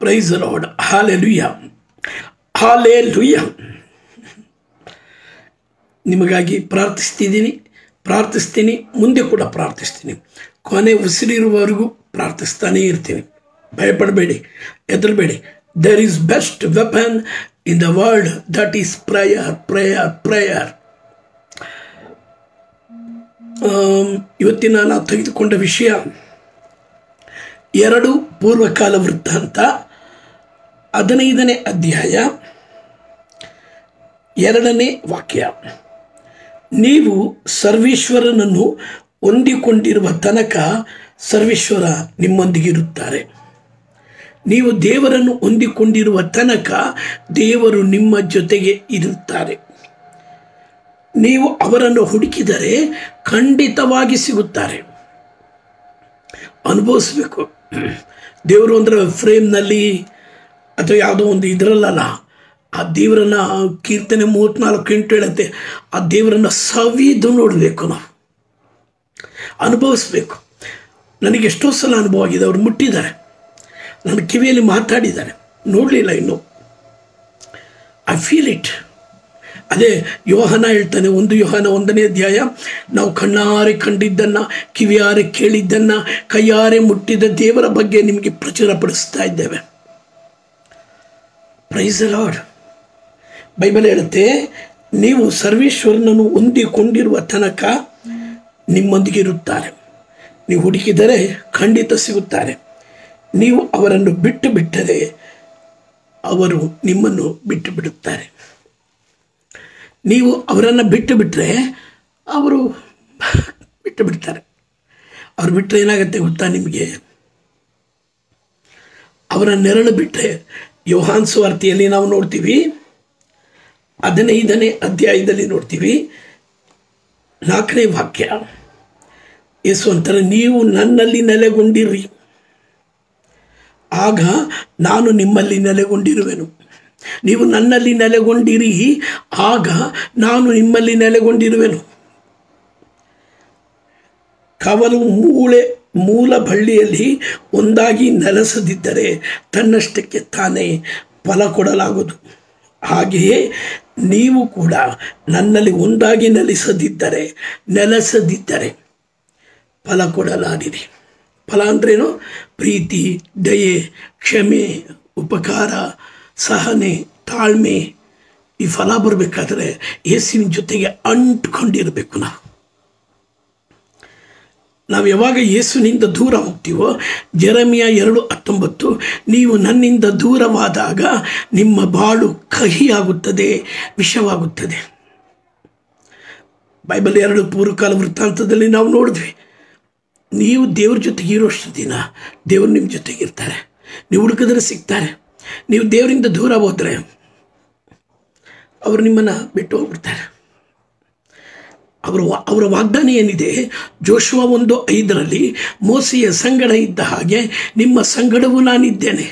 Price lord ಹಾಲೆ ಲುಯ್ಯ ಹಾಲೆ ಲುಯ್ಯ ನಿಮಗಾಗಿ ಪ್ರಾರ್ಥಿಸ್ತಿದ್ದೀನಿ ಪ್ರಾರ್ಥಿಸ್ತೀನಿ ಮುಂದೆ ಕೂಡ ಪ್ರಾರ್ಥಿಸ್ತೀನಿ ಕೊನೆ ಉಸಿರಿರುವವರೆಗೂ ಪ್ರಾರ್ಥಿಸ್ತಾನೇ ಇರ್ತೀನಿ ಭಯಪಡಬೇಡಿ ಹೆದರಬೇಡಿ there is best weapon in the world that is prayer prayer prayer ಇವತ್ತಿನ ನಾವು ತೆಗೆದುಕೊಂಡ ವಿಷಯ ಎರಡು ಪೂರ್ವಕಾಲ ವೃತ್ತಾಂತ ಹದಿನೈದನೇ ಅಧ್ಯಾಯ ಎರಡನೇ ವಾಕ್ಯ ನೀವು ಸರ್ವೇಶ್ವರನನ್ನು ಹೊಂದಿಕೊಂಡಿರುವ ತನಕ ಸರ್ವೇಶ್ವರ ನಿಮ್ಮೊಂದಿಗಿರುತ್ತಾರೆ ನೀವು ದೇವರನ್ನು ಹೊಂದಿಕೊಂಡಿರುವ ತನಕ ದೇವರು ನಿಮ್ಮ ಜೊತೆಗೆ ಇರುತ್ತಾರೆ ನೀವು ಅವರನ್ನು ಹುಡುಕಿದರೆ ಖಂಡಿತವಾಗಿ ಸಿಗುತ್ತಾರೆ ಅನುಭವಿಸ್ಬೇಕು ದೇವರು ಅಂದ್ರೆ ಫ್ರೇಮ್ನಲ್ಲಿ ಅಥವಾ ಯಾವುದೋ ಒಂದು ಇದರಲ್ಲಲ್ಲ ಆ ದೇವರನ್ನ ಕೀರ್ತನೆ ಮೂವತ್ತ್ನಾಲ್ಕು ಎಂಟು ಹೇಳುತ್ತೆ ಆ ದೇವರನ್ನ ಸವಿದು ನೋಡಬೇಕು ನಾವು ಅನುಭವಿಸ್ಬೇಕು ನನಗೆ ಎಷ್ಟೋ ಸಲ ಅನುಭವ ಆಗಿದೆ ಅವ್ರು ಮುಟ್ಟಿದ್ದಾರೆ ನನ್ನ ಕಿವಿಯಲ್ಲಿ ಮಾತಾಡಿದ್ದಾರೆ ನೋಡಲಿಲ್ಲ ಇನ್ನು ಐ ಫೀಲ್ ಇಟ್ ಅದೇ ಯೋಹನ ಹೇಳ್ತಾನೆ ಒಂದು ಯೋಹನ ಒಂದನೇ ಅಧ್ಯಾಯ ನಾವು ಕಣ್ಣಾರೆ ಕಂಡಿದ್ದನ್ನು ಕಿವಿಯಾರೆ ಕೇಳಿದ್ದನ್ನು ಕೈಯಾರೆ ಮುಟ್ಟಿದ ದೇವರ ಬಗ್ಗೆ ನಿಮಗೆ ಪ್ರಚುರಪಡಿಸ್ತಾ ಇದ್ದೇವೆ ಪ್ರೈಸ್ ಲಾರ್ಡ್ ಬೈಬಲ್ ಹೇಳುತ್ತೆ ನೀವು ಸರ್ವೇಶ್ವರನನ್ನು ಹೊಂದಿಕೊಂಡಿರುವ ತನಕ ನಿಮ್ಮೊಂದಿಗೆ ಇರುತ್ತಾರೆ ನೀವು ಹುಡುಕಿದರೆ ಖಂಡಿತ ಸಿಗುತ್ತಾರೆ ನೀವು ಅವರನ್ನು ಬಿಟ್ಟು ಬಿಟ್ಟರೆ ಅವರು ನಿಮ್ಮನ್ನು ಬಿಟ್ಟು ಬಿಡುತ್ತಾರೆ ನೀವು ಅವರನ್ನು ಬಿಟ್ಟು ಬಿಟ್ಟರೆ ಅವರು ಬಿಟ್ಟು ಬಿಡ್ತಾರೆ ಅವ್ರು ಬಿಟ್ಟರೆ ಏನಾಗುತ್ತೆ ಗೊತ್ತಾ ನಿಮಗೆ ಅವರ ನೆರಳು ಬಿಟ್ಟರೆ ಯೋಹಾನ್ ಸ್ವಾರ್ಥಿಯಲ್ಲಿ ನಾವು ನೋಡ್ತೀವಿ ಹದಿನೈದನೇ ಅಧ್ಯಾಯದಲ್ಲಿ ನೋಡ್ತೀವಿ ನಾಲ್ಕನೇ ವಾಕ್ಯ ಯೇಸು ಅಂತಾರೆ ನೀವು ನನ್ನಲ್ಲಿ ನೆಲೆಗೊಂಡಿರಿ ಆಗ ನಾನು ನಿಮ್ಮಲ್ಲಿ ನೆಲೆಗೊಂಡಿರುವೆನು ನೀವು ನನ್ನಲ್ಲಿ ನೆಲೆಗೊಂಡಿರಿ ಆಗ ನಾನು ನಿಮ್ಮಲ್ಲಿ ನೆಲೆಗೊಂಡಿರುವೆನು ಕವಲು ಮೂಳೆ ಮೂಲ ಬಳ್ಳಿಯಲ್ಲಿ ಒಂದಾಗಿ ನೆಲೆಸದಿದ್ದರೆ ತನ್ನಷ್ಟಕ್ಕೆ ತಾನೇ ಫಲ ಕೊಡಲಾಗುವುದು ಹಾಗೆಯೇ ನೀವು ಕೂಡ ನನ್ನಲ್ಲಿ ಒಂದಾಗಿ ನೆಲೆಸದಿದ್ದರೆ ನೆಲೆಸದಿದ್ದರೆ ಫಲ ಕೊಡಲಾರಿರಿ ಫಲ ಅಂದ್ರೇನು ಪ್ರೀತಿ ದಯೆ ಕ್ಷಮೆ ಉಪಕಾರ ಸಹನೆ ತಾಳ್ಮೆ ಈ ಫಲ ಬರಬೇಕಾದ್ರೆ ಯೇಸುವಿನ ಜೊತೆಗೆ ಅಂಟ್ಕೊಂಡಿರಬೇಕು ನಾವು ನಾವು ಯಾವಾಗ ಯೇಸುನಿಂದ ದೂರ ಹೋಗ್ತೀವೋ ಜೆರಮಿಯ ಎರಡು ಹತ್ತೊಂಬತ್ತು ನೀವು ನನ್ನಿಂದ ದೂರವಾದಾಗ ನಿಮ್ಮ ಬಾಳು ಕಹಿಯಾಗುತ್ತದೆ ವಿಷವಾಗುತ್ತದೆ ಬೈಬಲ್ ಎರಡು ಪೂರ್ವಕಾಲ ವೃತ್ತಾಂತದಲ್ಲಿ ನಾವು ನೋಡಿದ್ವಿ ನೀವು ದೇವ್ರ ಜೊತೆಗೆ ಇರೋಷ್ಟು ದಿನ ದೇವರು ನಿಮ್ಮ ಜೊತೆಗೆ ಇರ್ತಾರೆ ನೀವು ಹುಡುಕಿದ್ರೆ ಸಿಗ್ತಾರೆ ನೀವು ದೇವರಿಂದ ದೂರ ಹೋದರೆ ಅವರು ನಿಮ್ಮನ್ನು ಬಿಟ್ಟು ಹೋಗ್ಬಿಡ್ತಾರೆ ಅವರ ಅವರ ವಾಗ್ದಾನ ಏನಿದೆ ಜೋಶುವ ಒಂದು ಐದರಲ್ಲಿ ಮೋಸೆಯ ಸಂಗಡ ಇದ್ದ ಹಾಗೆ ನಿಮ್ಮ ಸಂಗಡವೂ ನಾನಿದ್ದೇನೆ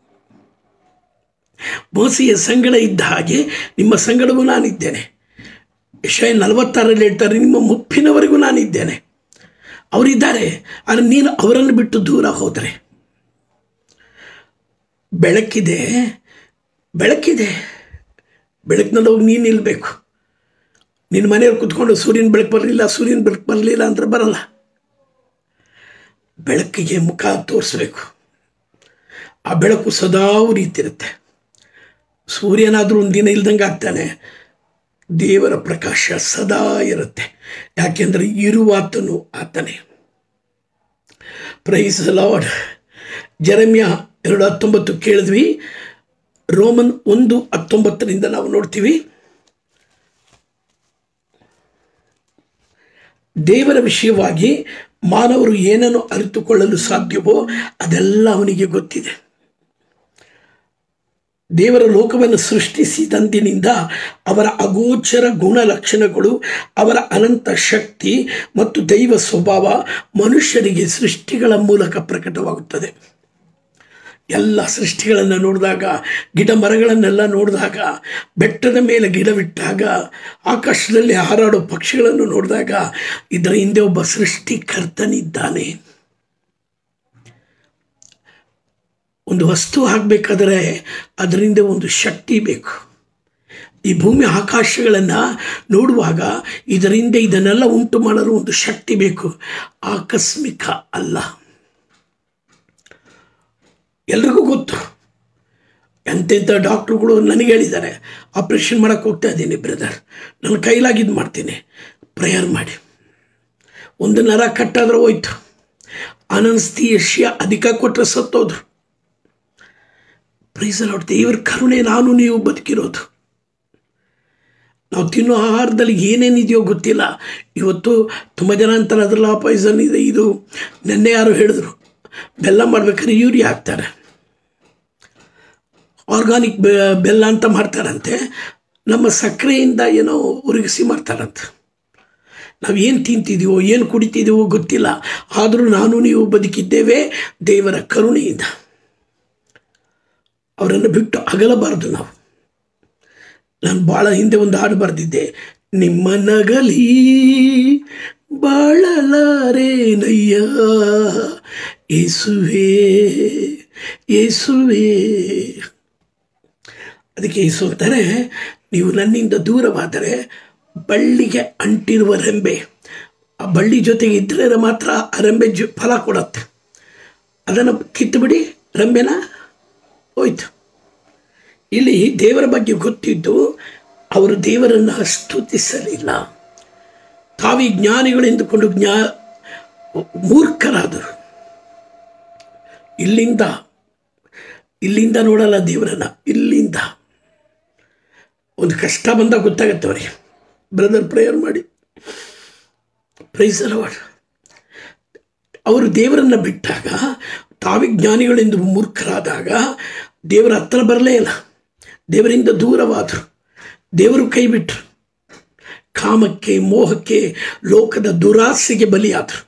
ಮೋಸೆಯ ಸಂಗಡ ಇದ್ದ ಹಾಗೆ ನಿಮ್ಮ ಸಂಗಡವೂ ನಾನಿದ್ದೇನೆ ಯಶಯ ನಲವತ್ತಾರಲ್ಲಿ ಹೇಳ್ತಾರೆ ನಿಮ್ಮ ಮುಪ್ಪಿನವರೆಗೂ ನಾನಿದ್ದೇನೆ ಅವರಿದ್ದಾರೆ ಆದರೆ ನೀನು ಅವರನ್ನು ಬಿಟ್ಟು ದೂರ ಹೋದರೆ ಬೆಳಕಿದೆ ಬೆಳಕಿದೆ ಬೆಳಕಿನಲ್ಲಿ ಹೋಗಿ ನೀನು ನಿಲ್ಲಬೇಕು ನಿನ್ನ ಮನೆಯಲ್ಲಿ ಕುತ್ಕೊಂಡು ಸೂರ್ಯನ ಬೆಳಕು ಬರಲಿಲ್ಲ ಸೂರ್ಯನ ಬೆಳಕು ಬರಲಿಲ್ಲ ಅಂದ್ರೆ ಬರಲ್ಲ ಬೆಳಕಿಗೆ ಮುಖ ತೋರಿಸ್ಬೇಕು ಆ ಬೆಳಕು ಸದಾ ಉರಿತಿರುತ್ತೆ ಸೂರ್ಯನಾದರೂ ಒಂದು ದಿನ ಇಲ್ದಂಗೆ ಆಗ್ತಾನೆ ದೇವರ ಪ್ರಕಾಶ ಸದಾ ಇರುತ್ತೆ ಯಾಕೆಂದರೆ ಇರುವಾತನು ಆತನೇ ಪ್ರೈಸ್ ಲಾರ್ಡ್ ಜರಮ್ಯ ಎರಡು ಹತ್ತೊಂಬತ್ತು ಕೇಳಿದ್ವಿ ರೋಮನ್ ಒಂದು ಹತ್ತೊಂಬತ್ತರಿಂದ ನಾವು ನೋಡ್ತೀವಿ ದೇವರ ವಿಷಯವಾಗಿ ಮಾನವರು ಏನನ್ನು ಅರಿತುಕೊಳ್ಳಲು ಸಾಧ್ಯವೋ ಅದೆಲ್ಲ ಅವನಿಗೆ ಗೊತ್ತಿದೆ ದೇವರ ಲೋಕವನ್ನು ಸೃಷ್ಟಿಸಿದಂದಿನಿಂದ ಅವರ ಅಗೋಚರ ಗುಣಲಕ್ಷಣಗಳು ಅವರ ಅನಂತ ಶಕ್ತಿ ಮತ್ತು ದೈವ ಸ್ವಭಾವ ಮನುಷ್ಯರಿಗೆ ಸೃಷ್ಟಿಗಳ ಮೂಲಕ ಪ್ರಕಟವಾಗುತ್ತದೆ ಎಲ್ಲ ಸೃಷ್ಟಿಗಳನ್ನು ನೋಡಿದಾಗ ಗಿಡ ಮರಗಳನ್ನೆಲ್ಲ ನೋಡಿದಾಗ ಬೆಟ್ಟದ ಮೇಲೆ ಗಿಡವಿಟ್ಟಾಗ ಆಕಾಶದಲ್ಲಿ ಹಾರಾಡೋ ಪಕ್ಷಿಗಳನ್ನು ನೋಡಿದಾಗ ಇದರ ಹಿಂದೆ ಒಬ್ಬ ಸೃಷ್ಟಿಕರ್ತನಿದ್ದಾನೆ ಒಂದು ವಸ್ತು ಆಗಬೇಕಾದ್ರೆ ಅದರಿಂದ ಒಂದು ಶಕ್ತಿ ಬೇಕು ಈ ಭೂಮಿ ಆಕಾಶಗಳನ್ನು ನೋಡುವಾಗ ಇದರಿಂದ ಇದನ್ನೆಲ್ಲ ಉಂಟು ಮಾಡಲು ಒಂದು ಶಕ್ತಿ ಬೇಕು ಆಕಸ್ಮಿಕ ಅಲ್ಲ ಎಲ್ರಿಗೂ ಗೊತ್ತು ಎಂತೆಂಥ ಡಾಕ್ಟ್ರುಗಳು ನನಗೆ ಹೇಳಿದ್ದಾರೆ ಆಪ್ರೇಷನ್ ಮಾಡೋಕ್ಕೆ ಹೋಗ್ತಾ ಇದ್ದೀನಿ ಬ್ರದರ್ ನನ್ನ ಕೈಲಾಗಿದ್ದು ಮಾಡ್ತೀನಿ ಪ್ರೇಯರ್ ಮಾಡಿ ಒಂದು ನರ ಕಟ್ಟಾದ್ರೆ ಹೋಯ್ತು ಅನನ್ಸ್ತಿಯಶ್ಯ ಅಧಿಕ ಕೊಟ್ಟರೆ ಸತ್ತೋದ್ರು ಪ್ರೈಸಲ್ ಹೊಡ್ತೆ ಇವ್ರ ಕರುಣೆ ನಾನು ನೀವು ಬದುಕಿರೋದು ನಾವು ತಿನ್ನೋ ಆಹಾರದಲ್ಲಿ ಏನೇನಿದೆಯೋ ಗೊತ್ತಿಲ್ಲ ಇವತ್ತು ತುಂಬ ಜನ ಅಂತಾರೆ ಅದ್ರಲ್ಲ ಪಾಯ್ಸನ್ ಇದೆ ಇದು ನೆನ್ನೆ ಯಾರು ಹೇಳಿದ್ರು ಬೆಲ್ಲ ಮಾಡ್ಬೇಕಾದ್ರೆ ಯೂರಿಯಾ ಹಾಕ್ತಾರೆ ಆರ್ಗಾನಿಕ್ ಬೆಲ್ಲ ಅಂತ ಮಾಡ್ತಾರಂತೆ ನಮ್ಮ ಸಕ್ಕರೆಯಿಂದ ಏನೋ ಉರುಗಿಸಿ ಮಾಡ್ತಾರಂತೆ ನಾವು ಏನು ತಿಂತಿದ್ದೀವೋ ಏನು ಕುಡಿತಿದ್ದೀವೋ ಗೊತ್ತಿಲ್ಲ ಆದರೂ ನಾನು ನೀವು ಬದುಕಿದ್ದೇವೆ ದೇವರ ಕರುಣೆಯಿಂದ ಅವರನ್ನು ಬಿಟ್ಟು ಅಗಲಬಾರದು ನಾವು ನಾನು ಭಾಳ ಹಿಂದೆ ಒಂದು ಹಾಡು ಬರೆದಿದ್ದೆ ನಿಮ್ಮ ನಗಲಿ ಬಾಳಲಾರೇನಯ್ಯ ಏಸುವೆ ಏಸುವೆ ಅದಕ್ಕೆ ಏಸು ಅಂತಾರೆ ನೀವು ನನ್ನಿಂದ ದೂರವಾದರೆ ಬಳ್ಳಿಗೆ ಅಂಟಿರುವ ರೆಂಬೆ ಆ ಬಳ್ಳಿ ಜೊತೆಗೆ ಇದ್ದರೆ ಮಾತ್ರ ಆ ರೆಂಬೆ ಜೊ ಫಲ ಕೊಡುತ್ತೆ ಅದನ್ನು ಕಿತ್ತುಬಿಡಿ ರೆಂಬೆನ ಹೋಯ್ತು ಇಲ್ಲಿ ದೇವರ ಬಗ್ಗೆ ಗೊತ್ತಿದ್ದು ಅವರು ದೇವರನ್ನು ಸ್ತುತಿಸಲಿಲ್ಲ ತಾವೇ ಜ್ಞಾನಿಗಳೆಂದುಕೊಂಡು ಜ್ಞಾ ಮೂರ್ಖರಾದರು ಇಲ್ಲಿಂದ ಇಲ್ಲಿಂದ ನೋಡಲ್ಲ ದೇವರನ್ನ ಇಲ್ಲಿಂದ ಒಂದು ಕಷ್ಟ ಬಂದಾಗ ಗೊತ್ತಾಗತ್ತೆ ಅವರಿಗೆ ಬ್ರದರ್ ಪ್ರೇಯರ್ ಮಾಡಿ ಪ್ರೈಸ್ ಅಲವಾಡ್ ಅವರು ದೇವರನ್ನು ಬಿಟ್ಟಾಗ ತಾವೇ ಜ್ಞಾನಿಗಳೆಂದು ಮೂರ್ಖರಾದಾಗ ದೇವರ ಹತ್ರ ಬರಲೇ ಇಲ್ಲ ದೇವರಿಂದ ದೂರವಾದರು ದೇವರು ಕೈ ಬಿಟ್ಟರು ಕಾಮಕ್ಕೆ ಮೋಹಕ್ಕೆ ಲೋಕದ ದುರಾಸೆಗೆ ಬಲಿಯಾದರು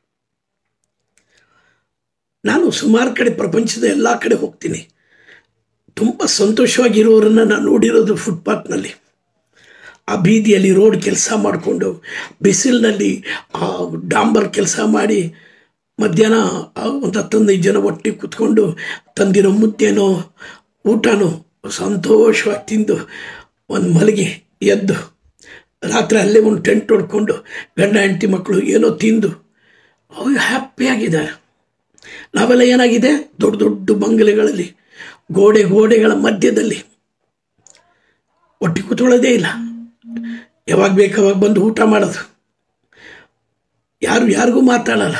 ನಾನು ಸುಮಾರು ಕಡೆ ಪ್ರಪಂಚದ ಎಲ್ಲ ಕಡೆ ಹೋಗ್ತೀನಿ ತುಂಬ ಸಂತೋಷವಾಗಿರೋರನ್ನು ನಾನು ನೋಡಿರೋದು ಫುಟ್ಪಾತ್ನಲ್ಲಿ ಆ ಬೀದಿಯಲ್ಲಿ ರೋಡ್ ಕೆಲಸ ಮಾಡಿಕೊಂಡು ಬಿಸಿಲಿನಲ್ಲಿ ಆ ಡಾಂಬರ್ ಕೆಲಸ ಮಾಡಿ ಮಧ್ಯಾಹ್ನ ಒಂದು ಹತ್ತೊಂದೈದು ಜನ ಒಟ್ಟಿಗೆ ಕೂತ್ಕೊಂಡು ತಂದಿರೋ ಮುದ್ದೆನೋ ಊಟನೋ ಸಂತೋಷವಾಗಿ ತಿಂದು ಒಂದು ಮಲಗಿ ಎದ್ದು ರಾತ್ರಿ ಅಲ್ಲೇ ಒಂದು ಟೆಂಟ್ ಹೊಡ್ಕೊಂಡು ಗಂಡ ಹೆಂಡತಿ ಮಕ್ಕಳು ಏನೋ ತಿಂದು ಅವು ಹ್ಯಾಪಿಯಾಗಿದ್ದಾರೆ ನಾವೆಲ್ಲ ಏನಾಗಿದೆ ದೊಡ್ಡ ದೊಡ್ಡ ಬಂಗಲೆಗಳಲ್ಲಿ ಗೋಡೆ ಗೋಡೆಗಳ ಮಧ್ಯದಲ್ಲಿ ಒಟ್ಟಿಗೆ ಕೂತ್ಕೊಳ್ಳೋದೇ ಇಲ್ಲ ಯಾವಾಗ ಬೇಕಾವಾಗ ಬಂದು ಊಟ ಮಾಡೋದು ಯಾರು ಯಾರಿಗೂ ಮಾತಾಡಲ್ಲ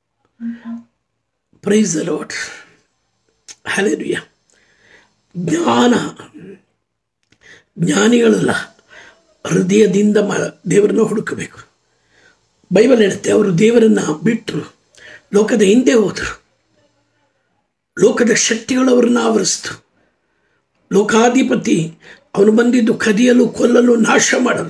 ಪ್ರೈಸ್ ಲಾಟ್ ಹಲೆರಿಯ ಜ್ಞಾನ ಜ್ಞಾನಿಗಳಲ್ಲ ಹೃದಯದಿಂದ ಮ ದೇವರನ್ನು ಹುಡುಕಬೇಕು ಬೈಬಲ್ ಹೇಳುತ್ತೆ ಅವರು ದೇವರನ್ನು ಬಿಟ್ಟರು ಲೋಕದ ಹಿಂದೆ ಹೋದರು ಲೋಕದ ಶಕ್ತಿಗಳು ಅವರನ್ನು ಆವರಿಸ್ತು ಲೋಕಾಧಿಪತಿ ಅವನು ಬಂದಿದ್ದು ಕದಿಯಲು ಕೊಲ್ಲಲು ನಾಶ ಮಾಡಲು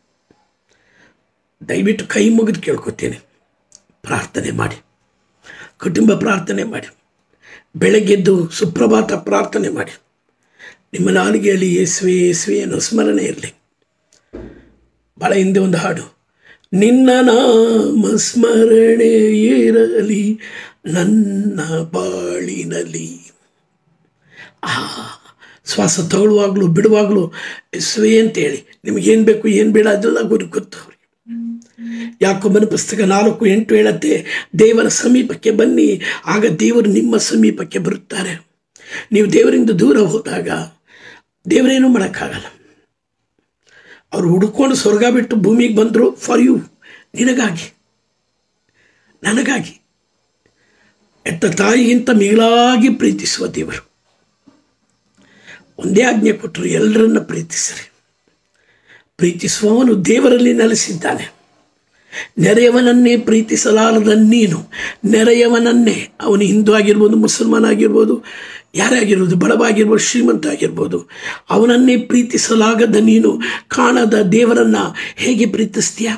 ದಯವಿಟ್ಟು ಕೈ ಮುಗಿದು ಕೇಳ್ಕೊತೀನಿ ಪ್ರಾರ್ಥನೆ ಮಾಡಿ ಕುಟುಂಬ ಪ್ರಾರ್ಥನೆ ಮಾಡಿ ಬೆಳಗ್ಗೆದ್ದು ಸುಪ್ರಭಾತ ಪ್ರಾರ್ಥನೆ ಮಾಡಿ ನಿಮ್ಮ ನಾಲಿಗೆಯಲ್ಲಿ ಯೇಸುವೆ ಯೇಸುವೆ ಅನ್ನೋ ಸ್ಮರಣೆ ಇರಲಿ ಭಾಳ ಹಿಂದೆ ಒಂದು ಹಾಡು ನಿನ್ನ ನಾಮ ಸ್ಮರಣೆ ಇರಲಿ ನನ್ನ ಬಾಳಿನಲ್ಲಿ ಆ ಶ್ವಾಸ ತಗೊಳ್ಳುವಾಗಲೂ ಬಿಡುವಾಗಲೂ ಎಸ್ವೇ ಅಂತೇಳಿ ನಿಮಗೇನು ಬೇಕು ಏನು ಬೇಡ ಅದೆಲ್ಲ ಗುರಿ ಗೊತ್ತು ಅವ್ರಿಗೆ ಯಾಕೊಬ್ಬನ ಪುಸ್ತಕ ನಾಲ್ಕು ಎಂಟು ಹೇಳತ್ತೆ ದೇವರ ಸಮೀಪಕ್ಕೆ ಬನ್ನಿ ಆಗ ದೇವರು ನಿಮ್ಮ ಸಮೀಪಕ್ಕೆ ಬರುತ್ತಾರೆ ನೀವು ದೇವರಿಂದ ದೂರ ಹೋದಾಗ ದೇವರೇನು ಮಾಡೋಕ್ಕಾಗಲ್ಲ ಅವರು ಹುಡುಕೊಂಡು ಸ್ವರ್ಗ ಬಿಟ್ಟು ಭೂಮಿಗೆ ಬಂದರು ಫಾರ್ ಯು ನಿನಗಾಗಿ ನನಗಾಗಿ ಎತ್ತ ತಾಯಿಗಿಂತ ಮಿಗಿಲಾಗಿ ಪ್ರೀತಿಸುವ ದೇವರು ಒಂದೇ ಆಜ್ಞೆ ಕೊಟ್ಟರು ಎಲ್ಲರನ್ನ ಪ್ರೀತಿಸಿರಿ ಪ್ರೀತಿಸುವವನು ದೇವರಲ್ಲಿ ನೆಲೆಸಿದ್ದಾನೆ ನೆರೆಯವನನ್ನೇ ಪ್ರೀತಿಸಲಾರದ ನೀನು ನೆರೆಯವನನ್ನೇ ಅವನು ಹಿಂದೂ ಆಗಿರ್ಬೋದು ಮುಸಲ್ಮಾನ್ ಆಗಿರ್ಬೋದು ಯಾರೇ ಆಗಿರ್ಬೋದು ಬಡವ ಆಗಿರ್ಬೋದು ಶ್ರೀಮಂತ ಆಗಿರ್ಬೋದು ಅವನನ್ನೇ ಪ್ರೀತಿಸಲಾಗದ ನೀನು ಕಾಣದ ದೇವರನ್ನ ಹೇಗೆ ಪ್ರೀತಿಸ್ತೀಯ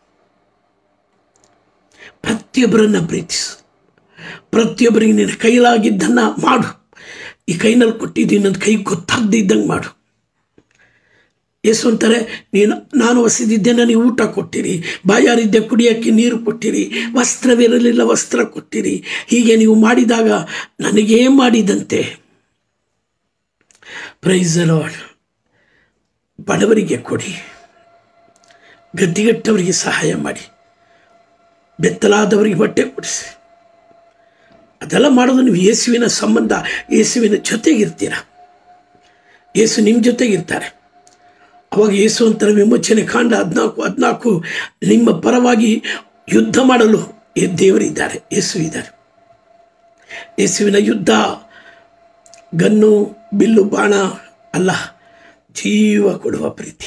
ಪ್ರತಿಯೊಬ್ಬರನ್ನ ಪ್ರೀತಿಸು ಪ್ರತಿಯೊಬ್ಬರಿಗೆ ನಿನ್ನ ಕೈಲಾಗಿದ್ದನ್ನು ಮಾಡು ಈ ಕೈನಲ್ಲಿ ಕೊಟ್ಟಿದ್ದು ಇನ್ನೊಂದು ಕೈ ಗೊತ್ತಾಗದಿದ್ದಂಗೆ ಮಾಡು ಯೇಸು ಅಂತಾರೆ ನೀನು ನಾನು ಹಸಿದಿದ್ದೆ ನನಗೆ ಊಟ ಕೊಟ್ಟಿರಿ ಬಾಯಾರಿದ್ದೆ ಕುಡಿಯೋಕ್ಕೆ ನೀರು ಕೊಟ್ಟಿರಿ ವಸ್ತ್ರವಿರಲಿಲ್ಲ ವಸ್ತ್ರ ಕೊಟ್ಟಿರಿ ಹೀಗೆ ನೀವು ಮಾಡಿದಾಗ ನನಗೇ ಮಾಡಿದಂತೆ ಪ್ರೈಸ್ ಲಾರ್ಡ್ ಬಡವರಿಗೆ ಕೊಡಿ ಗದ್ದಿಗಟ್ಟವರಿಗೆ ಸಹಾಯ ಮಾಡಿ ಬೆತ್ತಲಾದವರಿಗೆ ಬಟ್ಟೆ ಕೊಡಿಸಿ ಅದೆಲ್ಲ ಮಾಡೋದು ನೀವು ಯೇಸುವಿನ ಸಂಬಂಧ ಯೇಸುವಿನ ಜೊತೆಗಿರ್ತೀರ ಯೇಸು ನಿಮ್ಮ ಜೊತೆಗಿರ್ತಾರೆ ಅವಾಗ ಯೇಸು ಅಂತರ ವಿಮೋಚನೆ ಕಾಂಡ ಹದಿನಾಲ್ಕು ಹದಿನಾಲ್ಕು ನಿಮ್ಮ ಪರವಾಗಿ ಯುದ್ಧ ಮಾಡಲು ಈ ದೇವರಿದ್ದಾರೆ ಯೇಸು ಇದ್ದಾರೆ ಯೇಸುವಿನ ಯುದ್ಧ ಗನ್ನು ಬಿಲ್ಲು ಬಾಣ ಅಲ್ಲ ಜೀವ ಕೊಡುವ ಪ್ರೀತಿ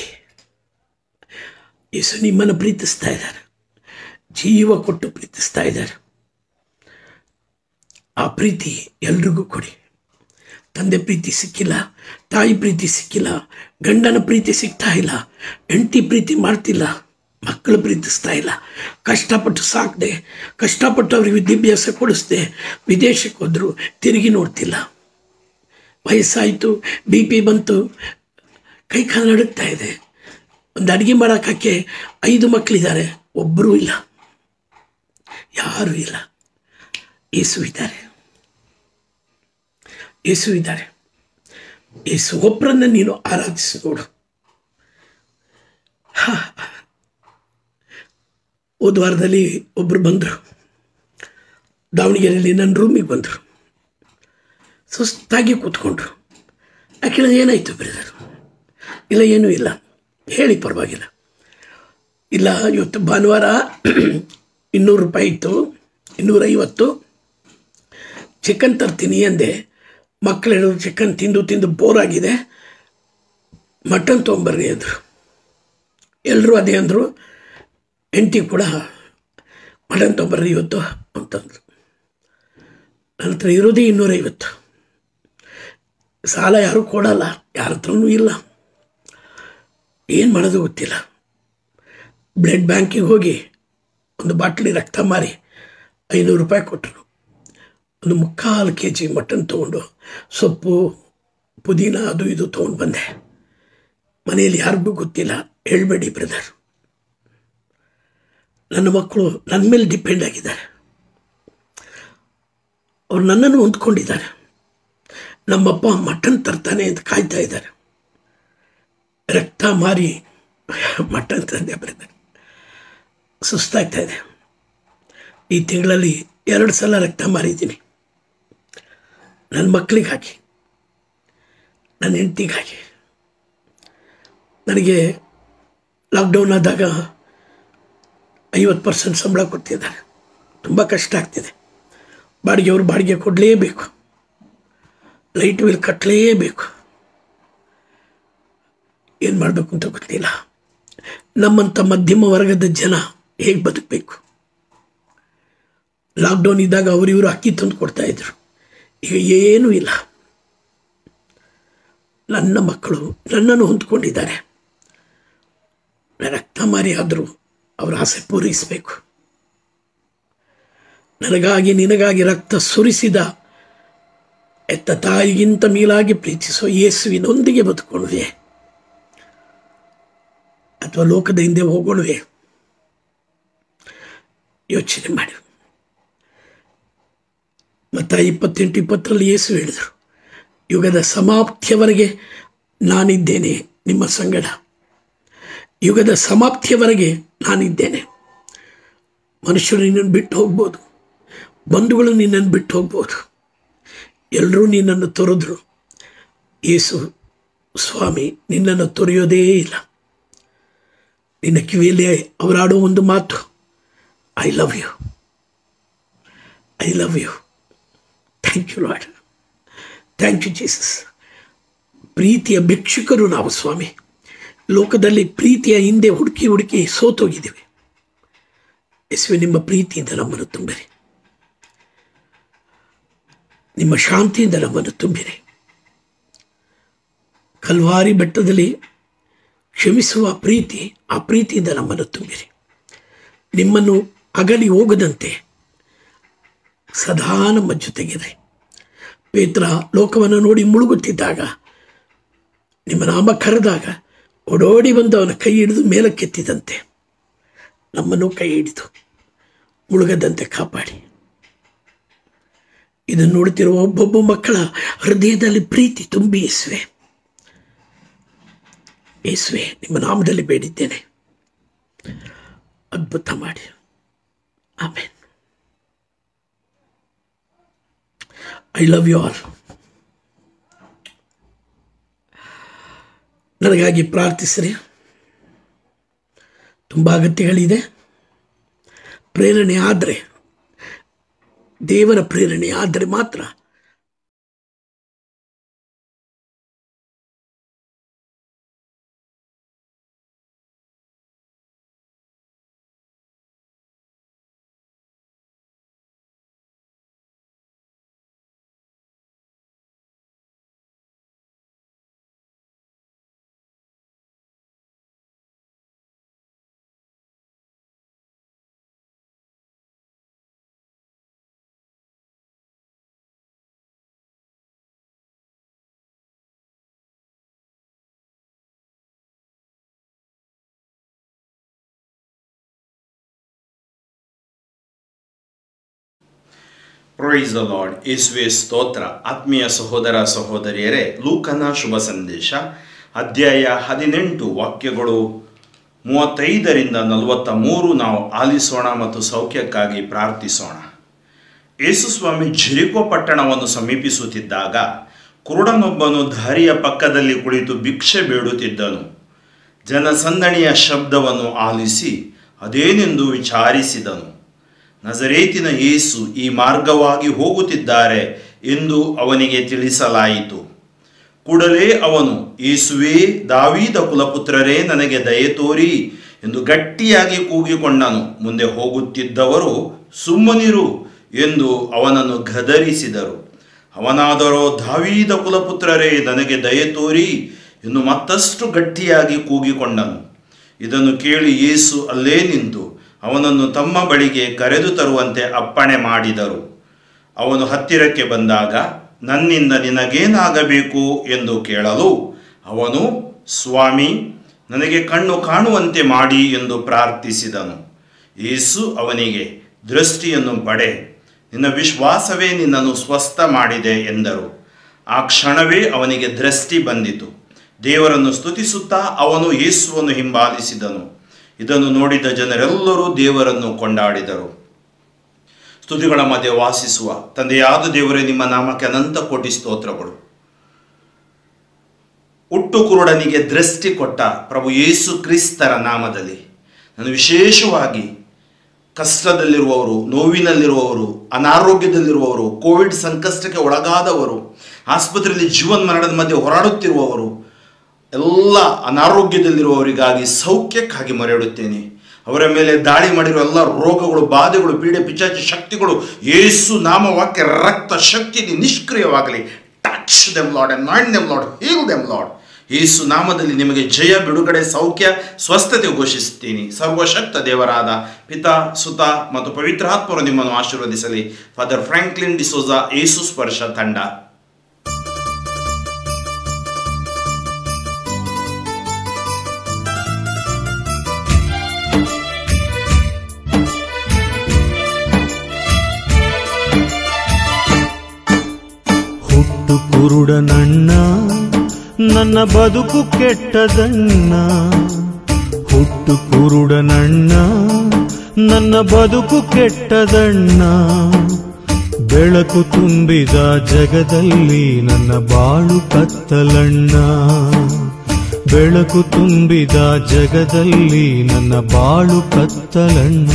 ಯೇಸು ನಿಮ್ಮನ್ನು ಪ್ರೀತಿಸ್ತಾ ಇದ್ದಾರೆ ಜೀವ ಕೊಟ್ಟು ಪ್ರೀತಿಸ್ತಾ ಇದ್ದಾರೆ ಆ ಪ್ರೀತಿ ಎಲ್ರಿಗೂ ಕೊಡಿ ತಂದೆ ಪ್ರೀತಿ ಸಿಕ್ಕಿಲ್ಲ ತಾಯಿ ಪ್ರೀತಿ ಸಿಕ್ಕಿಲ್ಲ ಗಂಡನ ಪ್ರೀತಿ ಸಿಗ್ತಾ ಇಲ್ಲ ಹೆಂಡತಿ ಪ್ರೀತಿ ಮಾಡ್ತಿಲ್ಲ ಮಕ್ಕಳು ಪ್ರೀತಿಸ್ತಾ ಇಲ್ಲ ಕಷ್ಟಪಟ್ಟು ಸಾಕದೆ ಕಷ್ಟಪಟ್ಟು ಅವ್ರಿಗೆ ವಿದ್ಯಾಭ್ಯಾಸ ಕೊಡಿಸ್ದೆ ವಿದೇಶಕ್ಕೆ ಹೋದ್ರು ತಿರುಗಿ ನೋಡ್ತಿಲ್ಲ ವಯಸ್ಸಾಯಿತು ಬಿ ಪಿ ಬಂತು ಕೈ ಕಾಲು ನಡುಗ್ತಾ ಇದೆ ಒಂದು ಅಡುಗೆ ಮಾಡೋಕ್ಕೆ ಐದು ಮಕ್ಕಳಿದ್ದಾರೆ ಒಬ್ಬರೂ ಇಲ್ಲ ಯಾರೂ ಇಲ್ಲ ಯೇಸು ಇದ್ದಾರೆ ಯೇಸು ಇದ್ದಾರೆ ಯೇಸು ಒಬ್ಬರನ್ನ ನೀನು ಆರಾಧಿಸಿ ನೋಡು ಹಾ. ಹೋದ ವಾರದಲ್ಲಿ ಒಬ್ಬರು ಬಂದರು ದಾವಣಗೆರೆಯಲ್ಲಿ ನನ್ನ ರೂಮಿಗೆ ಬಂದರು ಸುಸ್ತಾಗಿ ಕೂತ್ಕೊಂಡ್ರು ಯಾಕೆ ಏನಾಯಿತು ಬ್ರದರ್ ಇಲ್ಲ ಏನೂ ಇಲ್ಲ ಹೇಳಿ ಪರವಾಗಿಲ್ಲ ಇಲ್ಲ ಇವತ್ತು ಭಾನುವಾರ ಇನ್ನೂರು ರೂಪಾಯಿ ಇತ್ತು ಇನ್ನೂರೈವತ್ತು ಚಿಕನ್ ತರ್ತೀನಿ ಅಂದೆ ಮಕ್ಕಳು ಹೇಳೋದು ಚಿಕನ್ ತಿಂದು ತಿಂದು ಬೋರ್ ಆಗಿದೆ ಮಟನ್ ತೊಗೊಂಬರ್ರಿ ಅಂದರು ಎಲ್ಲರೂ ಅದೇ ಅಂದರು ಹೆಂಡತಿ ಕೂಡ ಮಟನ್ ತೊಗೊಂಬರ್ರಿ ಇವತ್ತು ಅಂತಂದರು ನನ್ನ ಹತ್ರ ಇರೋದೇ ಇನ್ನೂರೈವತ್ತು ಸಾಲ ಯಾರೂ ಕೊಡಲ್ಲ ಯಾರ ಹತ್ರನೂ ಇಲ್ಲ ಏನು ಮಾಡೋದು ಗೊತ್ತಿಲ್ಲ ಬ್ಲಡ್ ಬ್ಯಾಂಕಿಗೆ ಹೋಗಿ ಒಂದು ಬಾಟ್ಲಿ ರಕ್ತ ಮಾರಿ ಐನೂರು ರೂಪಾಯಿ ಕೊಟ್ಟರು ಒಂದು ಮುಕ್ಕಾಲು ಕೆ ಜಿ ಮಟನ್ ತೊಗೊಂಡು ಸೊಪ್ಪು ಪುದೀನ ಅದು ಇದು ತೊಗೊಂಡು ಬಂದೆ ಮನೆಯಲ್ಲಿ ಯಾರಿಗೂ ಗೊತ್ತಿಲ್ಲ ಹೇಳ್ಬೇಡಿ ಬ್ರದರ್ ನನ್ನ ಮಕ್ಕಳು ನನ್ನ ಮೇಲೆ ಡಿಪೆಂಡ್ ಆಗಿದ್ದಾರೆ ಅವ್ರು ನನ್ನನ್ನು ಹೊಂದ್ಕೊಂಡಿದ್ದಾರೆ ನಮ್ಮಪ್ಪ ಮಟನ್ ತರ್ತಾನೆ ಅಂತ ಕಾಯ್ತಾ ಇದ್ದಾರೆ ರಕ್ತ ಮಾರಿ ಮಟನ್ ತಂದೆ ಬ್ರದರ್ ಸುಸ್ತಾಗ್ತಾ ಇದೆ ಈ ತಿಂಗಳಲ್ಲಿ ಎರಡು ಸಲ ರಕ್ತ ಮಾರಿದ್ದೀನಿ ನನ್ನ ಮಕ್ಕಳಿಗೆ ಹಾಕಿ ನನ್ನ ಹೆಂಡತಿಗೆ ಹಾಕಿ ನನಗೆ ಲಾಕ್ಡೌನ್ ಆದಾಗ ಐವತ್ತು ಪರ್ಸೆಂಟ್ ಸಂಬಳ ಕೊಡ್ತಿದ್ದಾರೆ ತುಂಬ ಕಷ್ಟ ಆಗ್ತಿದೆ ಬಾಡಿಗೆಯವರು ಬಾಡಿಗೆ ಕೊಡಲೇಬೇಕು ಲೈಟ್ ಬಿಲ್ ಕಟ್ಟಲೇಬೇಕು ಏನು ಮಾಡಬೇಕು ಅಂತ ಗೊತ್ತಿಲ್ಲ ನಮ್ಮಂಥ ಮಧ್ಯಮ ವರ್ಗದ ಜನ ಹೇಗೆ ಬದುಕಬೇಕು ಲಾಕ್ಡೌನ್ ಇದ್ದಾಗ ಅವರು ಇವರು ಅಕ್ಕಿ ತಂದು ಕೊಡ್ತಾಯಿದ್ರು ಈಗ ಏನೂ ಇಲ್ಲ ನನ್ನ ಮಕ್ಕಳು ನನ್ನನ್ನು ಹೊಂದ್ಕೊಂಡಿದ್ದಾರೆ ರಕ್ತ ಮಾರಿ ಆದರೂ ಅವರ ಆಸೆ ಪೂರೈಸಬೇಕು ನನಗಾಗಿ ನಿನಗಾಗಿ ರಕ್ತ ಸುರಿಸಿದ ಎತ್ತ ತಾಯಿಗಿಂತ ಮೀಲಾಗಿ ಪ್ರೀತಿಸೋ ಯೇಸುವಿನೊಂದಿಗೆ ಬದುಕೊಳ್ಳುವೆ ಅಥವಾ ಲೋಕದ ಹಿಂದೆ ಹೋಗೋಣವೆ ಯೋಚನೆ ಮಾಡಿ ಮತ್ತು ಇಪ್ಪತ್ತೆಂಟು ಇಪ್ಪತ್ತರಲ್ಲಿ ಯೇಸು ಹೇಳಿದರು ಯುಗದ ಸಮಾಪ್ತಿಯವರೆಗೆ ನಾನಿದ್ದೇನೆ ನಿಮ್ಮ ಸಂಗಡ ಯುಗದ ಸಮಾಪ್ತಿಯವರೆಗೆ ನಾನಿದ್ದೇನೆ ಮನುಷ್ಯರು ನಿನ್ನನ್ನು ಬಿಟ್ಟು ಹೋಗ್ಬೋದು ಬಂಧುಗಳು ನಿನ್ನನ್ನು ಬಿಟ್ಟು ಹೋಗ್ಬೋದು ಎಲ್ಲರೂ ನಿನ್ನನ್ನು ತೊರೆದ್ರು ಯೇಸು ಸ್ವಾಮಿ ನಿನ್ನನ್ನು ತೊರೆಯೋದೇ ಇಲ್ಲ ನಿನ್ನ ಕಿವಿಯಲ್ಲಿ ಅವರಾಡೋ ಒಂದು ಮಾತು I love you I love you thank you lord thank you Jesus ಪ್ರೀತಿಯ ಭಿಕ್ಷುಕರು ನಾವು ಸ್ವಾಮಿ ಲೋಕದಲ್ಲಿ ಪ್ರೀತಿಯ ಹಿಂದೆ ಹುಡುಕಿ ಹುಡುಕಿ ಸೋತೋಗಿದ್ದೇವೆ ಯೇಸುವೆ ನಿಮ್ಮ ಪ್ರೀತಿಯಿಂದ ನಮ್ಮನ್ನು ತುಂಬಿರಿ ನಿಮ್ಮ ಶಾಂತಿಯಿಂದ ನಮ್ಮನ್ನು ತುಂಬಿರಿ ಕಲ್ವಾರಿ ಬೆಟ್ಟದಲ್ಲಿ ಕ್ಷಮಿಸುವ ಪ್ರೀತಿ ಆ ಪ್ರೀತಿಯಿಂದ ನಮ್ಮನ್ನು ತುಂಬಿರಿ ನಿಮ್ಮನ್ನು ಅಗಲಿ ಹೋಗದಂತೆ ಸದಾ ನಮ್ಮ ಜೊತೆಗಿದೆ ಪೇತ್ರ ಲೋಕವನ್ನು ನೋಡಿ ಮುಳುಗುತ್ತಿದ್ದಾಗ ನಿಮ್ಮ ನಾಮ ಕರೆದಾಗ ಓಡೋಡಿ ಬಂದು ಅವನ ಕೈ ಹಿಡಿದು ಮೇಲಕ್ಕೆತ್ತಿದಂತೆ ನಮ್ಮನ್ನು ಕೈ ಹಿಡಿದು ಮುಳುಗದಂತೆ ಕಾಪಾಡಿ ಇದನ್ನು ನೋಡುತ್ತಿರುವ ಒಬ್ಬೊಬ್ಬ ಮಕ್ಕಳ ಹೃದಯದಲ್ಲಿ ಪ್ರೀತಿ ತುಂಬಿ ಯೇಸುವೆ ಯೇಸುವೆ ನಿಮ್ಮ ನಾಮದಲ್ಲಿ ಬೇಡಿದ್ದೇನೆ ಅದ್ಭುತ ಮಾಡಿ ಆಮೇಲೆ ಐ ಲವ್ ಯು ಆಲ್ ನನಗಾಗಿ ಪ್ರಾರ್ಥಿಸ್ರಿ ತುಂಬ ಅಗತ್ಯಗಳಿದೆ ಪ್ರೇರಣೆ ಆದರೆ ದೇವರ ಪ್ರೇರಣೆ ಆದರೆ ಮಾತ್ರ ಪ್ರೊಯ್ಸ್ ದ ಲಾರ್ಡ್ ಯೇಸುವೆ ಸ್ತೋತ್ರ ಆತ್ಮೀಯ ಸಹೋದರ ಸಹೋದರಿಯರೇ ಲೂಕನ ಶುಭ ಸಂದೇಶ ಅಧ್ಯಾಯ ಹದಿನೆಂಟು ವಾಕ್ಯಗಳು ಮೂವತ್ತೈದರಿಂದ ನಲವತ್ತ ಮೂರು ನಾವು ಆಲಿಸೋಣ ಮತ್ತು ಸೌಖ್ಯಕ್ಕಾಗಿ ಪ್ರಾರ್ಥಿಸೋಣ ಯೇಸುಸ್ವಾಮಿ ಜಿರಿಕೋ ಪಟ್ಟಣವನ್ನು ಸಮೀಪಿಸುತ್ತಿದ್ದಾಗ ಕುರುಡನೊಬ್ಬನು ದಾರಿಯ ಪಕ್ಕದಲ್ಲಿ ಕುಳಿತು ಭಿಕ್ಷೆ ಬೇಡುತ್ತಿದ್ದನು ಜನಸಂದಣಿಯ ಶಬ್ದವನ್ನು ಆಲಿಸಿ ಅದೇನೆಂದು ವಿಚಾರಿಸಿದನು ನಜರೇತಿನ ಯೇಸು ಈ ಮಾರ್ಗವಾಗಿ ಹೋಗುತ್ತಿದ್ದಾರೆ ಎಂದು ಅವನಿಗೆ ತಿಳಿಸಲಾಯಿತು ಕೂಡಲೇ ಅವನು ಯೇಸುವೇ ದಾವೀದ ಕುಲಪುತ್ರರೇ ನನಗೆ ದಯೆ ತೋರಿ ಎಂದು ಗಟ್ಟಿಯಾಗಿ ಕೂಗಿಕೊಂಡನು ಮುಂದೆ ಹೋಗುತ್ತಿದ್ದವರು ಸುಮ್ಮನಿರು ಎಂದು ಅವನನ್ನು ಗದರಿಸಿದರು ಅವನಾದರೋ ದಾವೀದ ಕುಲಪುತ್ರರೇ ನನಗೆ ದಯೆ ತೋರಿ ಎಂದು ಮತ್ತಷ್ಟು ಗಟ್ಟಿಯಾಗಿ ಕೂಗಿಕೊಂಡನು ಇದನ್ನು ಕೇಳಿ ಯೇಸು ಅಲ್ಲೇ ನಿಂತು ಅವನನ್ನು ತಮ್ಮ ಬಳಿಗೆ ಕರೆದು ತರುವಂತೆ ಅಪ್ಪಣೆ ಮಾಡಿದರು ಅವನು ಹತ್ತಿರಕ್ಕೆ ಬಂದಾಗ ನನ್ನಿಂದ ನಿನಗೇನಾಗಬೇಕು ಎಂದು ಕೇಳಲು ಅವನು ಸ್ವಾಮಿ ನನಗೆ ಕಣ್ಣು ಕಾಣುವಂತೆ ಮಾಡಿ ಎಂದು ಪ್ರಾರ್ಥಿಸಿದನು ಯೇಸು ಅವನಿಗೆ ದೃಷ್ಟಿಯನ್ನು ಪಡೆ ನಿನ್ನ ವಿಶ್ವಾಸವೇ ನಿನ್ನನ್ನು ಸ್ವಸ್ಥ ಮಾಡಿದೆ ಎಂದರು ಆ ಕ್ಷಣವೇ ಅವನಿಗೆ ದೃಷ್ಟಿ ಬಂದಿತು ದೇವರನ್ನು ಸ್ತುತಿಸುತ್ತಾ ಅವನು ಯೇಸುವನ್ನು ಹಿಂಬಾಲಿಸಿದನು ಇದನ್ನು ನೋಡಿದ ಜನರೆಲ್ಲರೂ ದೇವರನ್ನು ಕೊಂಡಾಡಿದರು ಸ್ತುತಿಗಳ ಮಧ್ಯೆ ವಾಸಿಸುವ ತಂದೆಯಾದ ದೇವರೇ ನಿಮ್ಮ ನಾಮಕ್ಕೆ ಅನಂತ ಕೋಟಿ ಸ್ತೋತ್ರಗಳು ಹುಟ್ಟು ಕುರುಡನಿಗೆ ದೃಷ್ಟಿ ಕೊಟ್ಟ ಪ್ರಭು ಯೇಸು ಕ್ರಿಸ್ತರ ನಾಮದಲ್ಲಿ ನಾನು ವಿಶೇಷವಾಗಿ ಕಷ್ಟದಲ್ಲಿರುವವರು ನೋವಿನಲ್ಲಿರುವವರು ಅನಾರೋಗ್ಯದಲ್ಲಿರುವವರು ಕೋವಿಡ್ ಸಂಕಷ್ಟಕ್ಕೆ ಒಳಗಾದವರು ಆಸ್ಪತ್ರೆಯಲ್ಲಿ ಜೀವನ ಮರಣದ ಮಧ್ಯೆ ಹೋರಾಡುತ್ತಿರುವವರು ಎಲ್ಲ ಅನಾರೋಗ್ಯದಲ್ಲಿರುವವರಿಗಾಗಿ ಸೌಖ್ಯಕ್ಕಾಗಿ ಮೊರೆಯಿಡುತ್ತೇನೆ ಅವರ ಮೇಲೆ ದಾಳಿ ಮಾಡಿರುವ ಎಲ್ಲ ರೋಗಗಳು ಬಾಧೆಗಳು ಪೀಡೆ ಪಿಚಾಚಿ ಶಕ್ತಿಗಳು ಯೇಸು ನಾಮವಾಕ್ಯ ರಕ್ತ ಶಕ್ತಿ ನಿಷ್ಕ್ರಿಯವಾಗಲಿ touch them lord and not them lord heal them lord Yesu ನಾಮದಲ್ಲಿ ನಿಮಗೆ ಜಯ ಬಿಡುಗಡೆ ಸೌಖ್ಯ ಸ್ವಸ್ಥತೆ ಘೋಷಿಸುತ್ತೀನಿ ಸರ್ವಶಕ್ತ ದೇವರಾದ ಪಿತಾ ಸುತ ಮತ್ತು ಪವಿತ್ರಾತ್ಮರು ನಿಮ್ಮನ್ನು ಆಶೀರ್ವದಿಸಲಿ ಫಾದರ್ ಫ್ರಾಂಕ್ಲಿನ್ ಡಿಸೋಜಾ ಯೇಸು ಸ್ಪರ್ಶ ತಂಡ ಹುಟ್ಟು ಕುರುಡನಣ್ಣ ನನ್ನ ಬದುಕು ಕೆಟ್ಟದಣ್ಣ ಹುಟ್ಟು ಕುರುಡನಣ್ಣ ನನ್ನ ಬದುಕು ಕೆಟ್ಟದಣ್ಣ ಬೆಳಕು ತುಂಬಿದ ಜಗದಲ್ಲಿ ನನ್ನ ಬಾಳು ಕತ್ತಲಣ್ಣ ಬೆಳಕು ತುಂಬಿದ ಜಗದಲ್ಲಿ ನನ್ನ ಬಾಳು ಕತ್ತಲಣ್ಣ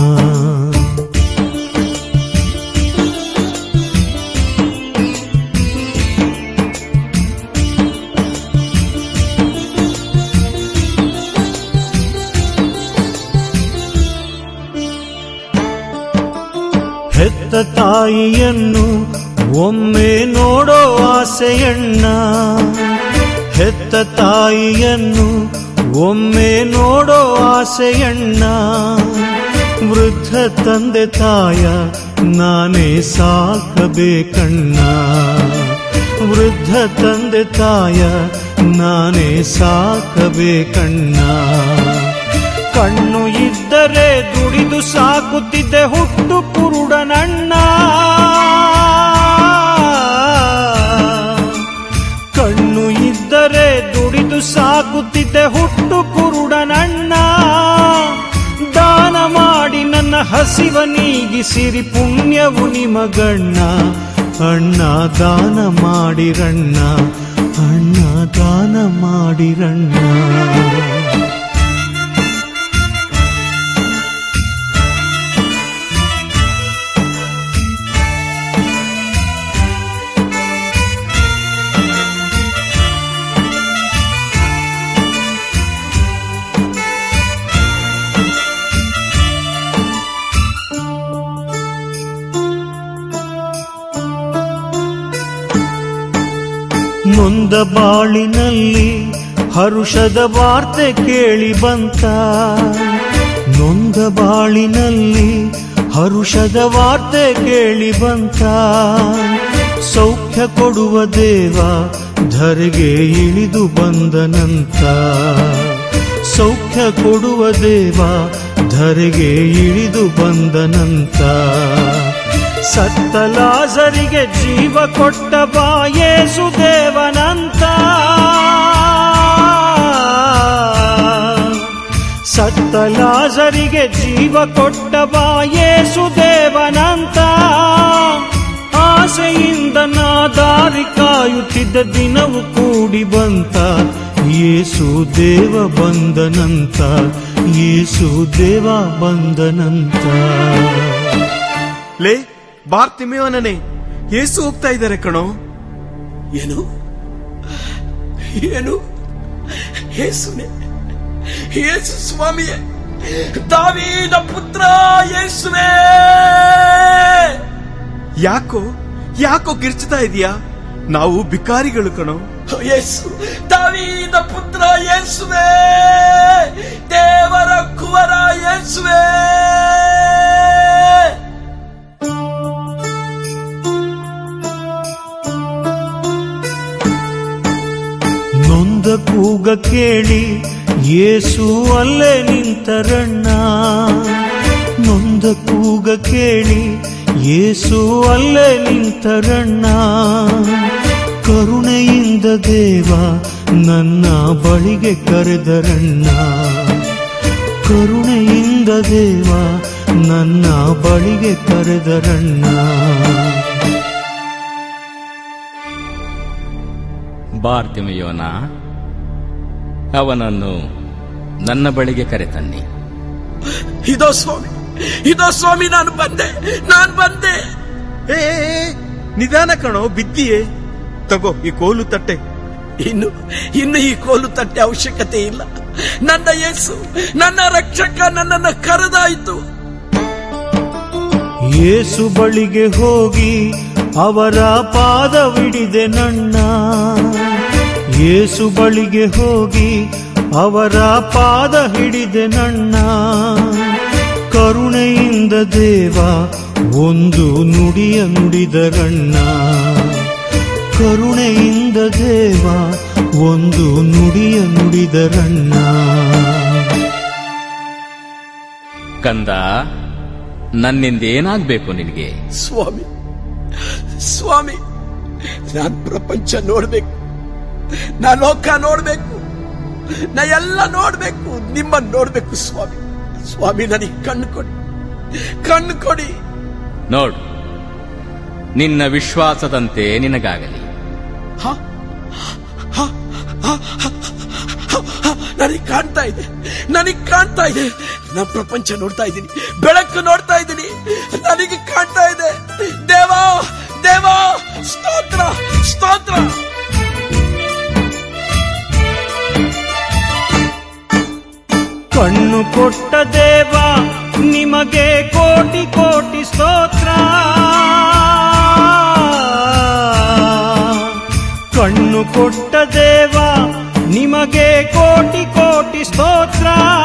ಹೆತ್ತ ತಾಯಿಯನ್ನು ಒಮ್ಮೆ ನೋಡೋ ಆಸೆಯಣ್ಣ ಹೆತ್ತ ತಾಯಿಯನ್ನು ಒಮ್ಮೆ ನೋಡೋ ಆಸೆಯಣ್ಣ ವೃದ್ಧ ತಂದೆ ತಾಯ ನಾನೇ ಸಾಕಬೇಕಣ್ಣ ವೃದ್ಧ ತಂದೆ ತಾಯ ನಾನೇ ಸಾಕಬೇಕಣ್ಣ ಕಣ್ಣು ಇದ್ದರೆ ದುಡಿದು ಸಾಕುತ್ತಿದ್ದೆ ಹುಟ್ಟು ಕುರುಡನಣ್ಣ ಕಣ್ಣು ಇದ್ದರೆ ದುಡಿದು ಸಾಕುತ್ತಿದ್ದೆ ಹುಟ್ಟು ಕುರುಡನಣ್ಣ ದಾನ ಮಾಡಿ ನನ್ನ ಹಸಿವ ನೀಗಿಸಿರಿ ಪುಣ್ಯವು ನಿಮಗಣ್ಣ ಅಣ್ಣ ದಾನ ಮಾಡಿರಣ್ಣ ಅಣ್ಣ ದಾನ ಮಾಡಿರಣ್ಣ ನೊಂದ ಬಾಳಿನಲ್ಲಿ ಹರುಷದ ವಾರ್ತೆ ಕೇಳಿ ಬಂತ ನೊಂದ ಬಾಳಿನಲ್ಲಿ ಹರುಷದ ವಾರ್ತೆ ಕೇಳಿ ಬಂತ ಸೌಖ್ಯ ಕೊಡುವ ದೇವ ಧರೆಗೆ ಇಳಿದು ಬಂದನಂತ ಸೌಖ್ಯ ಕೊಡುವ ದೇವ ಧರೆಗೆ ಇಳಿದು ಬಂದನಂತ ಸತ್ತ ಲಾಜರಿಗೆ ಜೀವ ಕೊಟ್ಟ ಬಾಯೇಸು ದೇವನಂತ ಸತ್ತ ಲಾಜರಿಗೆ ಜೀವ ಕೊಟ್ಟ ಬಾಯೇಸು ದೇವನಂತ ಆಸೆಯಿಂದ ನಾ ದಾರಿ ಕಾಯುತ್ತಿದ್ದ ದಿನವು ಕೂಡಿ ಬಂತ ಯೇಸು ದೇವ ಬಂದನಂತ ಯೇಸು ದೇವ ಬಂದನಂತ ಲೇ ಬಾರ್ತಿಮೇವನೇ ಏಸು ಹೋಗ್ತಾ ಇದ್ದಾರೆ ಕಣೋ ಏನು ಏನು ಯೇಸುನೆ ಯೇಸು ಸ್ವಾಮಿಯೇ ದಾವೀದ ಪುತ್ರ ಯೇಸುವೆ ಯಾಕೋ ಯಾಕೋ ಕಿರ್ಚ್ತಾ ಇದೀಯಾ ನಾವು ಬಿಕಾರಿಗಳು ಕಣೋ ಯೇಸು ದಾವೀದ ಪುತ್ರ ಯೇಸುವೆ ದೇವರ ಕುವರ ಯೇಸುವೆ ನೊಂದ ಕೂಗ ಕೇಳಿ ಯೇಸು ಅಲ್ಲೇ ನಿಂತರಣ್ಣ ನೊಂದ ಕೂಗ ಕೇಳಿ ಯೇಸು ಅಲ್ಲೇ ನಿಂತರಣ್ಣ ಕರುಣೆಯಿಂದ ದೇವ ನನ್ನ ಬಳಿಗೆ ಕರೆದರಣ್ಣ ಕರುಣೆಯಿಂದ ದೇವ ನನ್ನ ಬಳಿಗೆ ಕರೆದರಣ್ಣ ಬಾರ್ತಿಮೆಯೋನ ಅವನನ್ನು ನನ್ನ ಬಳಿಗೆ ಕರೆತನ್ನಿ ಇದೋ ಸ್ವಾಮಿ ಇದೋ ಸ್ವಾಮಿ ನಾನು ಬಂದೆ ನಾನು ಬಂದೆ ಏ ಏ, ಏ, ನಿಧಾನ ಕಣೋ ಬಿದ್ದಿಯೇ ತಗೋ ಈ ಕೋಲು ತಟ್ಟೆ ಇನ್ನು ಇನ್ನು ಈ ಕೋಲು ತಟ್ಟೆ ಅವಶ್ಯಕತೆ ಇಲ್ಲ ನನ್ನ ಯೇಸು ನನ್ನ ರಕ್ಷಕ ನನ್ನನ್ನು ಕರೆದಾಯಿತು ಯೇಸು ಬಳಿಗೆ ಹೋಗಿ ಅವರ ಪಾದವಿಡಿದೆ ನನ್ನ ಯೇಸು ಬಳಿಗೆ ಹೋಗಿ ಅವರ ಪಾದ ಹಿಡಿದೆ ನನ್ನ ಕರುಣೆಯಿಂದ ದೇವ ಒಂದು ನುಡಿಯ ನುಡಿದರಣ್ಣ ಕರುಣೆಯಿಂದ ದೇವ ಒಂದು ನುಡಿಯ ನುಡಿದರಣ್ಣ ಕಂದ ನನ್ನಿಂದ ಏನಾಗ್ಬೇಕು ನಿನಗೆ ಸ್ವಾಮಿ ಸ್ವಾಮಿ ನಾನ್ ಪ್ರಪಂಚ ನೋಡ್ಬೇಕು ನಾ ಲೋಕ ನೋಡ್ಬೇಕು ನಾ ಎಲ್ಲ ನೋಡ್ಬೇಕು ನಿಮ್ಮನ್ನ ನೋಡ್ಬೇಕು ಸ್ವಾಮಿ ಸ್ವಾಮಿ ನನಗೆ ಕಣ್ಣು ಕೊಡಿ ಕಣ್ಣು ಕೊಡಿ ನೋಡು ನಿನ್ನ ವಿಶ್ವಾಸದಂತೆ ನಿನಗಾಗಲಿ ಹ? ಹ? ಹ? ಹ? ಹ? ನನಗೆ ಕಾಣ್ತಾ ಇದೆ ನನಗೆ ಕಾಣ್ತಾ ಇದೆ ನಾ ಪ್ರಪಂಚ ನೋಡ್ತಾ ಇದ್ದೀನಿ ಬೆಳಕು ನೋಡ್ತಾ ಇದ್ದೀನಿ ನನಗೆ ಕಾಣ್ತಾ ಇದೆ ದೇವಾ ದೇವಾ ಸ್ತೋತ್ರ ಸ್ತೋತ್ರ ಕಣ್ಣು ಕೊಟ್ಟ ದೇವ ನಿಮಗೆ ಕೋಟಿ ಕೋಟಿ ಸ್ತೋತ್ರ ಕಣ್ಣು ಕೊಟ್ಟ ದೇವ ನಿಮಗೆ ಕೋಟಿ ಕೋಟಿ ಸ್ತೋತ್ರ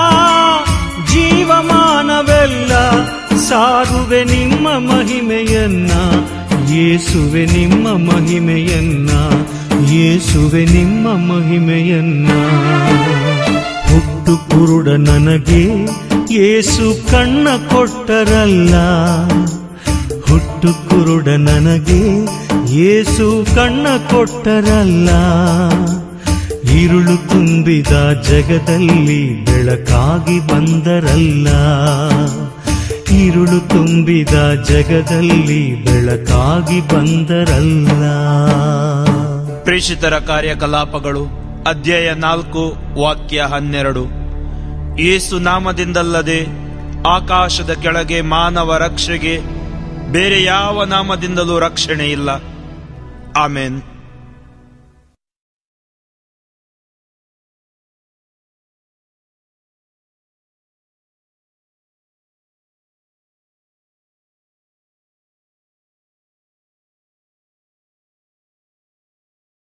ಜೀವಮಾನವೆಲ್ಲ ಸಾರುವೆ ನಿಮ್ಮ ಮಹಿಮೆಯನ್ನ ಯೇಸುವೆ ನಿಮ್ಮ ಮಹಿಮೆಯನ್ನ ಯೇಸುವೆ ನಿಮ್ಮ ಮಹಿಮೆಯನ್ನ ಹುಟ್ಟು ಕುರುಡ ನನಗೆ ಯೇಸು ಕಣ್ಣ ಕೊಟ್ಟರಲ್ಲ ಹುಟ್ಟು ಕುರುಡ ನನಗೆ ಯೇಸು ಕಣ್ಣ ಕೊಟ್ಟರಲ್ಲ ഇരുಳು ತುಂಬಿದ ಜಗದಲ್ಲಿ ಬೆಳಕಾಗಿ ಬಂದರಲ್ಲ ഇരുಳು ತುಂಬಿದ ಜಗದಲ್ಲಿ ಬೆಳಕಾಗಿ ಬಂದರಲ್ಲ ಪ್ರೇಷಿತರ ಕಾರ್ಯಕಲಾಪಗಳು ಅಧ್ಯಾಯ ನಾಲ್ಕು ವಾಕ್ಯ ಹನ್ನೆರಡು ಯೇಸು ನಾಮದಿಂದಲ್ಲದೆ ಆಕಾಶದ ಕೆಳಗೆ ಮಾನವ ರಕ್ಷೆಗೆ ಬೇರೆ ಯಾವ ನಾಮದಿಂದಲೂ ರಕ್ಷಣೆ ಇಲ್ಲ ಆಮೇನ್